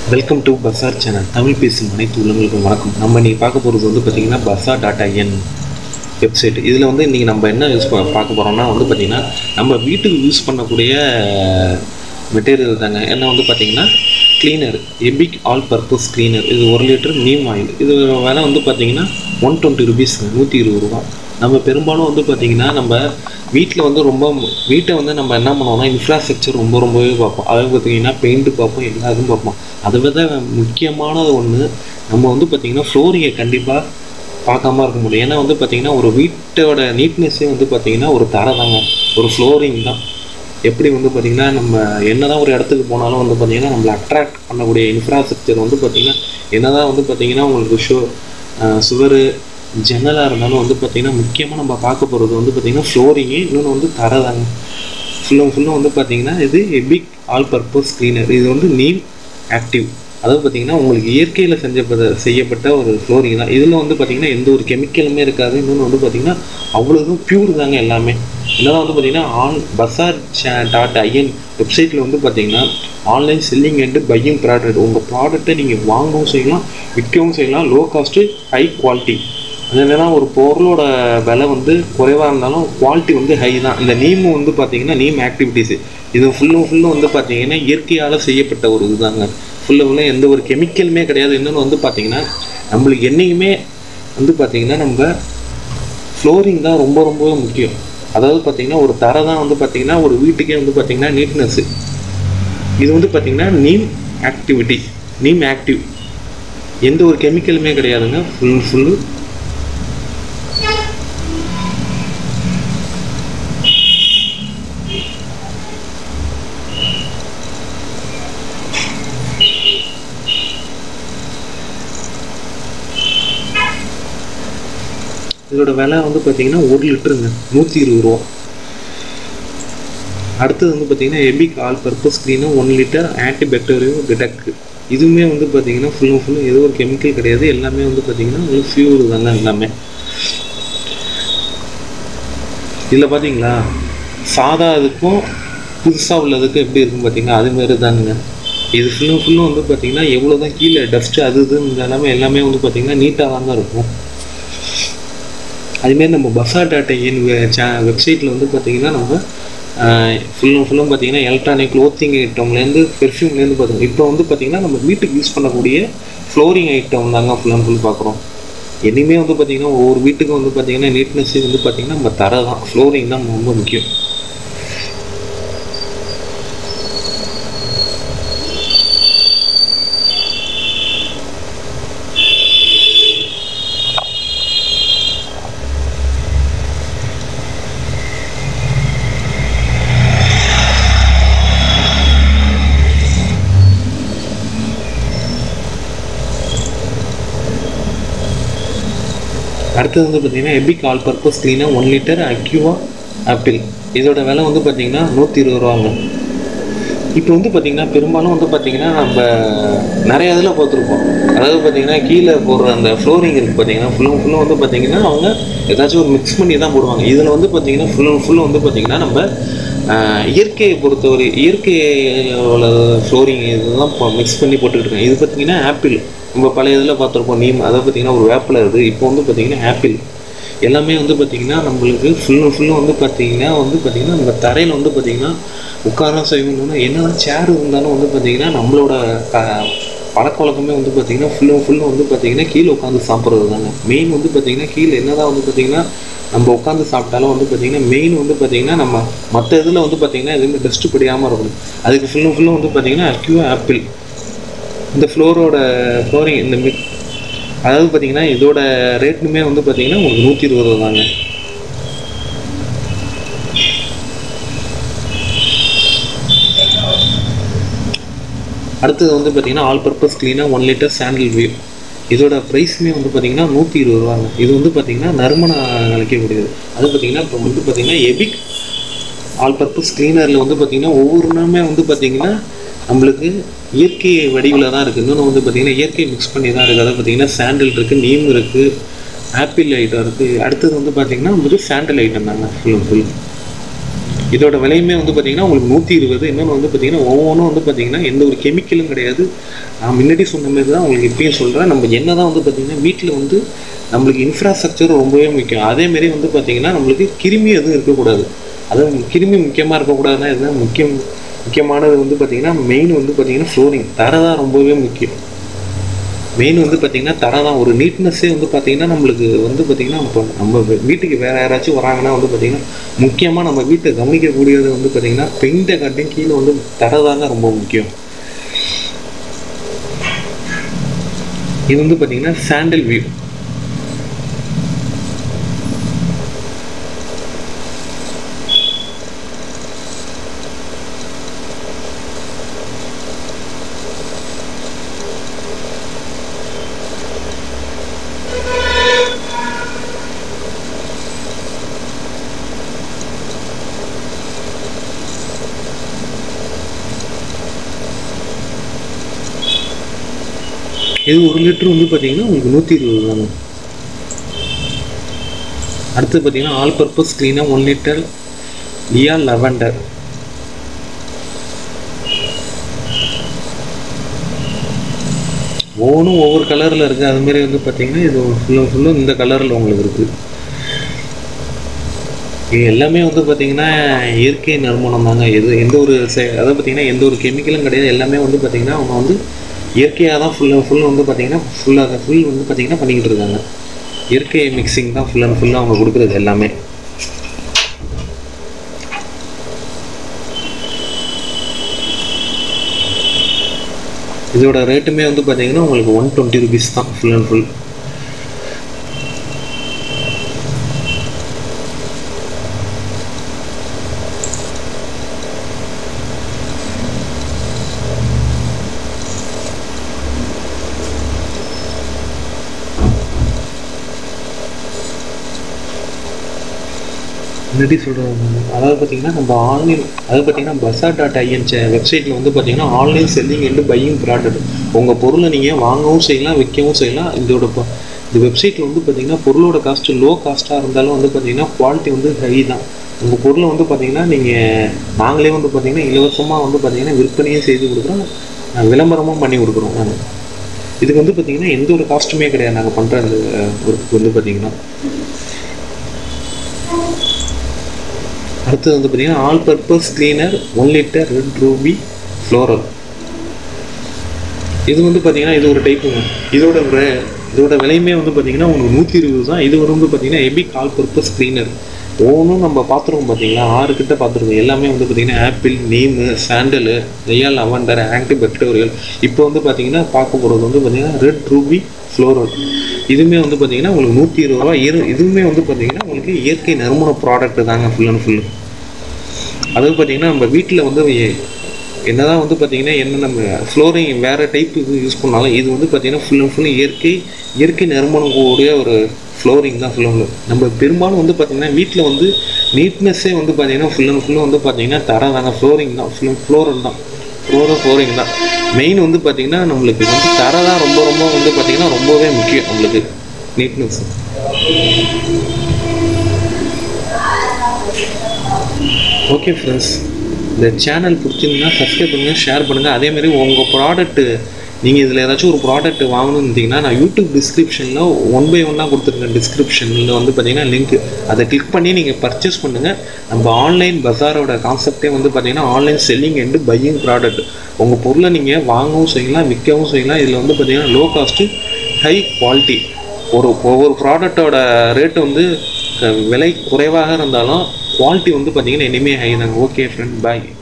welcome to Bazaar channel Tamil பேசும் அனைத்து உள்ளவங்களுக்கும் வணக்கம் நம்ம இன்னைக்கு பார்க்க போகிறது வந்து பார்த்திங்கன்னா பசார் டாட்டா என் வெப்சைட் இதில் வந்து இன்றைக்கி நம்ம என்ன யூஸ் ப- பார்க்க போகிறோம்னா வந்து பார்த்திங்கன்னா நம்ம வீட்டுக்கு யூஸ் பண்ணக்கூடிய மெட்டீரியல் தாங்க என்ன வந்து பார்த்திங்கன்னா cleaner Epic all purpose cleaner இது ஒரு லிட்டர் நீம் ஆயில் இது விலை வந்து பார்த்திங்கன்னா ஒன் டுவெண்ட்டி ருபீஸ் நூற்றி இருபது ரூபா நம்ம பெரும்பாலும் வந்து பார்த்திங்கன்னா நம்ம வீட்டில் வந்து ரொம்ப வீட்டை வந்து நம்ம என்ன பண்ணுவோம்னா இன்ஃப்ராஸ்ட்ரக்சர் ரொம்ப ரொம்பவே பார்ப்போம் அதாவது பார்த்திங்கன்னா பெயிண்ட்டு பார்ப்போம் எல்லா இதுவும் பார்ப்போம் அதை விட முக்கியமானது ஒன்று நம்ம வந்து பார்த்திங்கன்னா ஃப்ளோரிங்கை கண்டிப்பாக பார்க்காம இருக்க முடியும் ஏன்னா வந்து பார்த்திங்கன்னா ஒரு வீட்டோட நீட்னஸே வந்து பார்த்திங்கன்னா ஒரு தரை தாங்க ஒரு ஃப்ளோரிங் தான் எப்படி வந்து பார்த்திங்கன்னா நம்ம என்னதான் ஒரு இடத்துக்கு போனாலும் வந்து பார்த்திங்கன்னா நம்மளை அட்ராக்ட் பண்ணக்கூடிய இன்ஃப்ராஸ்ட்ரக்சர் வந்து பார்த்திங்கன்னா என்னதான் வந்து பார்த்திங்கன்னா உங்களுக்கு ஷோ சுவர் ஜன்னலாக இருந்தாலும் வந்து பார்த்திங்கன்னா முக்கியமாக நம்ம பார்க்க போகிறது வந்து பார்த்திங்கன்னா ஃப்ளோரிங்கு இன்னொன்று வந்து தரை தாங்க ஃபுல்லும் ஃபுல்லும் வந்து பார்த்திங்கன்னா இது எபிக் ஆல் பர்பஸ் க்ளீனர் இது வந்து நீம் ஆக்டிவ் அதாவது பார்த்திங்கன்னா உங்களுக்கு இயற்கையில் செஞ்சப்பட்ட செய்யப்பட்ட ஒரு ஃப்ளோரிங் தான் இதில் வந்து பார்த்திங்கன்னா எந்த ஒரு கெமிக்கலுமே இருக்காது இன்னொன்று வந்து பார்த்திங்கன்னா அவ்வளோதும் பியூர் தாங்க எல்லாமே என்னதான் வந்து பார்த்திங்கன்னா ஆன் பசார் டாட் ஐஎன் வெப்சைட்டில் வந்து பார்த்திங்கன்னா online selling and buying product உங்கள் ப்ராடக்ட்டை நீங்கள் வாங்கவும் செய்யலாம் விற்கவும் செய்யலாம் லோ காஸ்ட்டு ஹை குவாலிட்டி அது என்னன்னா ஒரு பொருளோட விலை வந்து குறைவாக இருந்தாலும் குவாலிட்டி வந்து ஹை தான் இந்த நீமு வந்து பார்த்தீங்கன்னா நீம் ஆக்டிவிட்டீஸ் இது ஃபுல்லும் ஃபுல்லும் வந்து பார்த்தீங்கன்னா இயற்கையால் செய்யப்பட்ட ஒரு இதுதாங்க ஃபுல்லு ஃபுல்லாக எந்த ஒரு கெமிக்கலுமே கிடையாது இன்னொன்று வந்து பார்த்தீங்கன்னா நம்மளுக்கு என்னைக்குமே வந்து பார்த்தீங்கன்னா நம்ம ஃப்ளோரிங் தான் ரொம்ப ரொம்ப முக்கியம் அதாவது பார்த்தீங்கன்னா ஒரு தரை தான் வந்து பார்த்தீங்கன்னா ஒரு வீட்டுக்கே வந்து பார்த்தீங்கன்னா நீட்னஸ்ஸு இது வந்து பார்த்தீங்கன்னா நீம் ஆக்டிவிட்டி நீம் ஆக்டிவ் எந்த ஒரு கெமிக்கலுமே கிடையாதுங்க ஃபுல் ஃபுல்லு இதோட விலை வந்து பார்த்தீங்கன்னா ஒரு லிட்டருங்க நூற்றி இருபது ரூபா அடுத்தது வந்து பார்த்தீங்கன்னா Epic all purpose cleaner one litre anti bacterial detect இதுவுமே வந்து பார்த்தீங்கன்னா ஃபுல்லும் ஃபுல்லும் ஏதோ ஒரு கெமிக்கல் கிடையாது எல்லாமே வந்து பார்த்தீங்கன்னா உங்களுக்கு ஃபியூர் தாங்க எல்லாமே இதில் பார்த்தீங்களா சாதா இதுக்கும் புதுசாக உள்ளதுக்கும் எப்படி இருக்கும் பார்த்தீங்கன்னா அது மாரி தானுங்க இது ஃபுல்லும் ஃபுல்லும் வந்து பார்த்தீங்கன்னா எவ்வளோ தான் கீழே டஸ்ட்டு அது இதுன்னு எல்லாமே எல்லாமே வந்து பார்த்தீங்கன்னா நீட்டாக தாங்க இருக்கும் அதுமாரி நம்ம பசா டாட்டா இன் வெப்சைட்டில் வந்து பார்த்தீங்கன்னா நம்ம ஃபுல்லும் ஃபுல்லும் பார்த்தீங்கன்னா எலக்ட்ரானிக் க்ளோத்திங் ஐட்டம்லேருந்து பெர்ஃப்யூம்லேருந்து பார்த்தோம் இப்போ வந்து பார்த்தீங்கன்னா நம்ம வீட்டுக்கு யூஸ் பண்ணக்கூடிய ஃப்ளோரிங் ஐட்டம் தாங்க ஃபுல் அண்ட் ஃபுல் பார்க்குறோம் இனிமே வந்து பார்த்தீங்கன்னா ஒவ்வொரு வீட்டுக்கும் வந்து பார்த்தீங்கன்னா நீட்னஸ் வந்து பார்த்தீங்கன்னா நம்ம தர தான் ஃப்ளோரிங் தான் ரொம்ப முக்கியம் அடுத்தது வந்து பார்த்தீங்கன்னா Epic all purpose cleaner one litre aqua apple இதோட விலை வந்து பார்த்தீங்கன்னா நூற்றி இருபது ரூபாங்க இப்போ வந்து பார்த்தீங்கன்னா பெரும்பாலும் வந்து பார்த்தீங்கன்னா நம்ம நிறைய இதில் பார்த்துருப்போம் அதாவது பார்த்தீங்கன்னா கீழே போடுற அந்த ஃப்ளோரிங் இருக்குது பார்த்தீங்கன்னா ஃபுல்லும் ஃபுல்லும் வந்து பார்த்தீங்கன்னா அவங்க ஏதாச்சும் ஒரு மிக்ஸ் பண்ணி தான் போடுவாங்க இதில் வந்து பார்த்தீங்கன்னா ஃபுல்லும் ஃபுல்லும் வந்து பார்த்தீங்கன்னா நம்ம ஆஹ், இயற்கையை பொறுத்தவரை இயற்கையோட ஃப்ளோரிங் இதெல்லாம் மிக்ஸ் பண்ணி போட்டுக்கிட்டு இருக்காங்க இது பார்த்தீங்கன்னா ஆப்பிள் நம்ம பழைய இதில் பார்த்துருப்போம் நீம் அதை பார்த்தீங்கன்னா ஒரு வேப்பில் இருக்குது இப்போ வந்து பார்த்தீங்கன்னா ஆப்பிள் எல்லாமே வந்து பார்த்திங்கன்னா நம்மளுக்கு ஃபுல்லும் ஃபுல்லும் வந்து பார்த்திங்கன்னா வந்து பார்த்திங்கன்னா நம்ம தரையில் வந்து பார்த்திங்கன்னா உட்கார செய்யணும்னா என்னதான் சேர் இருந்தாலும் வந்து பார்த்திங்கன்னா நம்மளோட க பழக்க வழக்கமே வந்து பார்த்திங்கன்னா ஃபுல்லும் ஃபுல்லும் வந்து பார்த்திங்கன்னா கீழே உட்காந்து சாப்பிட்றது தாங்க மெயின் வந்து பார்த்திங்கன்னா கீழே என்னதான் வந்து பார்த்திங்கன்னா நம்ம உட்காந்து சாப்பிட்டாலும் வந்து பார்த்திங்கன்னா மெயின் வந்து பார்த்திங்கன்னா நம்ம மற்ற இதில் வந்து பார்த்திங்கன்னா எதுவுமே டஸ்ட்டு படியாமல் இருக்கணும் அதுக்கு ஃபுல்லும் ஃபுல்லும் வந்து பார்த்திங்கன்னா அக்யூ ஆப்பிள் இந்த ஃப்ளோரோட ஃப்ளோரிங் இந்த மிக் அதாவது பார்த்தீங்கன்னா இதோட ரேட்டுமே வந்து பார்த்தீங்கன்னா உங்களுக்கு நூற்றி இருபது ரூபா தாங்க அடுத்தது வந்து பார்த்தீங்கன்னா all purpose cleaner one litre sandal view இதோட ப்ரைஸுமே வந்து பார்த்தீங்கன்னா நூற்றி இருபது ரூபாங்க இது வந்து பார்த்தீங்கன்னா நறுமணம் நினைக்கக்கூடியது அது பார்த்தீங்கன்னா இப்போ வந்து பார்த்தீங்கன்னா எபிக் ஆல் பர்பஸ் க்ளீனரில் வந்து பார்த்தீங்கன்னா ஒவ்வொரு நாளுமே வந்து பார்த்தீங்கன்னா நம்மளுக்கு இயற்கை வடிவில் தான் இருக்குது இன்னொன்று வந்து பார்த்தீங்கன்னா இயற்கை மிக்ஸ் பண்ணி தான் இருக்குது அதாவது பார்த்தீங்கன்னா சாண்டில் இருக்குது நீம் இருக்குது ஆப்பிள் ஐட்டம் இருக்குது அடுத்தது வந்து பார்த்தீங்கன்னா நமக்கு சாண்டில் ஐட்டம் தாங்க ஃபுல் ஃபுல் இதோட விலையுமே வந்து பார்த்தீங்கன்னா உங்களுக்கு நூற்றி இருபது இன்னொன்று வந்து பார்த்தீங்கன்னா ஒவ்வொன்றும் வந்து பார்த்தீங்கன்னா எந்த ஒரு கெமிக்கலும் கிடையாது நான் முன்னாடி சொன்ன மாதிரி தான் உங்களுக்கு இப்பயும் சொல்கிறேன் நம்ம என்ன தான் வந்து பார்த்தீங்கன்னா வீட்டில் வந்து நம்மளுக்கு இன்ஃப்ராஸ்ட்ரக்சர் ரொம்பவே முக்கியம் அதேமாரி வந்து பார்த்தீங்கன்னா நம்மளுக்கு கிருமி எதுவும் இருக்கக்கூடாது அதுவும் கிருமி முக்கியமாக இருக்கக்கூடாதுன்னா இதுதான் முக்கியம் முக்கியமானது வந்து பார்த்தீங்கன்னா மெயின் வந்து பார்த்தீங்கன்னா ஃப்ளோரிங் தரை தான் ரொம்பவே முக்கியம் மெயின் வந்து பார்த்தீங்கன்னா தரை தான் ஒரு நீட்னஸ்ஸே வந்து பார்த்தீங்கன்னா நம்மளுக்கு வந்து பார்த்தீங்கன்னா இப்போ நம்ம வீ- வீட்டுக்கு வேறு யாராச்சும் வராங்கன்னா வந்து பார்த்தீங்கன்னா முக்கியமாக நம்ம வீட்டை கவனிக்கக்கூடியது வந்து பார்த்தீங்கன்னா பெயிண்டை காட்டியும் கீழே வந்து தரை தாங்க ரொம்ப முக்கியம் இது வந்து பார்த்தீங்கன்னா சாண்டல் வியூ இது ஒரு லிட்டர் வந்து பார்த்தீங்கன்னா உங்களுக்கு நூற்றி இருபது தாங்க அடுத்து பார்த்தீங்கன்னா all purpose cleaner one litre லியா லெவண்டர் ஒவ்வொன்றும் ஒவ்வொரு கலரில் இருக்குது அதுமாரி வந்து பார்த்தீங்கன்னா இது ஃபுல்லும் ஃபுல்லும் இந்த கலரில் உங்களுக்கு இருக்குது இது எல்லாமே வந்து பார்த்தீங்கன்னா இயற்கை நறுமணம் தாங்க எது எந்த ஒரு செ- அதாவது பார்த்தீங்கன்னா எந்த ஒரு கெமிக்கலும் கிடையாது எல்லாமே வந்து பார்த்தீங்கன்னா அவங்க வந்து இயற்கையாக தான் ஃபுல்லாக ஃபுல் வந்து பார்த்தீங்கன்னா ஃபுல்லாக ஃபுல் வந்து பார்த்தீங்கன்னா பண்ணிக்கிட்டு இருக்காங்க இயற்கை மிக்சிங் தான் ஃபுல் அண்ட் ஃபுல்லாக அவங்க கொடுக்குறது எல்லாமே இதோட ரேட்டுமே வந்து பார்த்தீங்கன்னா உங்களுக்கு ஒன் டுவெண்ட்டி ருபீஸ் தான் ஃபுல் அண்ட் ஃபுல் முன்னாடி சொல்கிறது அதாவது பார்த்தீங்கன்னா நம்ம ஆன்லைன் அதாவது பார்த்தீங்கன்னா பஸா டாட் ஐஎன் வெப்சைட்டில் வந்து பார்த்தீங்கன்னா online selling and buying product உங்கள் பொருளை நீங்கள் வாங்கவும் செய்யலாம் விற்கவும் செய்யலாம் இதோட ப- இந்த வெப்சைட்டில் வந்து பார்த்தீங்கன்னா பொருளோட காஸ்ட் லோ காஸ்ட்டாக இருந்தாலும் வந்து பார்த்தீங்கன்னா குவாலிட்டி வந்து ஹை தான் உங்கள் பொருளை வந்து பார்த்தீங்கன்னா நீங்கள் நாங்களே வந்து பார்த்தீங்கன்னா இலவசமாக வந்து பார்த்தீங்கன்னா விற்பனையும் செய்து கொடுக்குறோம் அஹ் விளம்பரமும் பண்ணி கொடுக்குறோம் நாங்கள் இதுக்கு வந்து பார்த்தீங்கன்னா எந்த ஒரு காஸ்ட்டுமே கிடையாது நாங்கள் பண்ணுற அந்த ஒர்க்கு வந்து பார்த்தீங்கன்னா அடுத்தது வந்து பார்த்தீங்கன்னா all purpose cleaner one litre red ruby floral இது வந்து பார்த்தீங்கன்னா இது ஒரு டைப்புங்க இதோட வே- இதோட விலையுமே வந்து பார்த்தீங்கன்னா உங்களுக்கு நூற்றி இருபது தான் இது வந்து பார்த்தீங்கன்னா எபிக் ஆல் பர்பஸ் கிளீனர் ஒவ்வொன்றும் நம்ம பார்த்துருக்கோம் பார்த்தீங்களா ஆறு கிட்ட பார்த்துருக்கோம் எல்லாமே வந்து பார்த்தீங்கன்னா apple neem sandal real lavender anti bacterial இப்போ வந்து பார்த்தீங்கன்னா பார்க்க போகிறது வந்து பார்த்தீங்கன்னா ரெட் ரூபி ஃப்ளோரல் இதுவுமே வந்து பார்த்தீங்கன்னா உங்களுக்கு நூற்றி இருபது ரூபா இரு இதுவுமே வந்து பார்த்தீங்கன்னா உங்களுக்கு இயற்கை நறுமண ப்ராடக்ட் தாங்க ஃபுல் அண்ட் ஃபுல்லு அதாவது பார்த்தீங்கன்னா நம்ம வீட்டில் வந்து எ- என்னதான் வந்து பார்த்தீங்கன்னா என்ன நம்ம ஃப்ளோரிங் வேறு டைப் இது யூஸ் பண்ணாலும் இது வந்து பார்த்தீங்கன்னா ஃபுல் அண்ட் ஃபுல் இயற்கை இயற்கை நறுமணம் கூடிய ஒரு ஃப்ளோரிங் தான் ஃபுல் அண்ட் நம்ம பெரும்பாலும் வந்து பார்த்தீங்கன்னா வீட்டில் வந்து நீட்னஸ்ஸே வந்து பார்த்தீங்கன்னா ஃபுல் அண்ட் ஃபுல்லும் வந்து பார்த்தீங்கன்னா தர தாங்க ஃப்ளோரிங் தான் ஃபுல் ஃப்ளோரல் தான் ஃப்ளோரல் ஃப்ளோரிங் தான் மெயின் வந்து பார்த்தீங்கன்னா நம்மளுக்கு வந்து தர தான் ரொம்ப ரொம்ப வந்து பார்த்தீங்கன்னா ரொம்பவே முக்கியம் நம்மளுக்கு நீட்னஸ் ஓகே ஃப்ரெண்ட்ஸ் இந்த சேனல் பிடிச்சிருந்தா சப்ஸ்கிரைப் பண்ணுங்கள் ஷேர் பண்ணுங்கள் அதேமாதிரி உங்கள் ப்ராடக்ட்டு நீங்கள் இதில் ஏதாச்சும் ஒரு ப்ராடக்ட் வாங்கணும்னு இருந்தீங்கன்னா நான் யூடியூப் டிஸ்கிரிப்ஷனில் ஒன் பை ஒன்னாக கொடுத்துருக்கேன் டிஸ்கிரிப்ஷனில் வந்து பார்த்தீங்கன்னா லிங்க் அதை கிளிக் பண்ணி நீங்கள் பர்ச்சேஸ் பண்ணுங்கள் நம்ம ஆன்லைன் பஜாரோட கான்செப்டே வந்து பார்த்தீங்கன்னா online selling and buying product உங்கள் பொருளை நீங்கள் வாங்கவும் செய்யலாம் விற்கவும் செய்யலாம் இதில் வந்து பார்த்தீங்கன்னா லோ காஸ்ட்டு ஹை குவாலிட்டி ஒரு ஒவ்வொரு ப்ராடக்டோட ரேட்டு வந்து அஹ், விலை குறைவாக இருந்தாலும் குவாலிட்டி வந்து பார்த்தீங்கன்னா இனிமே ஹை தாங்க ஓகே ஃப்ரெண்ட் பாய்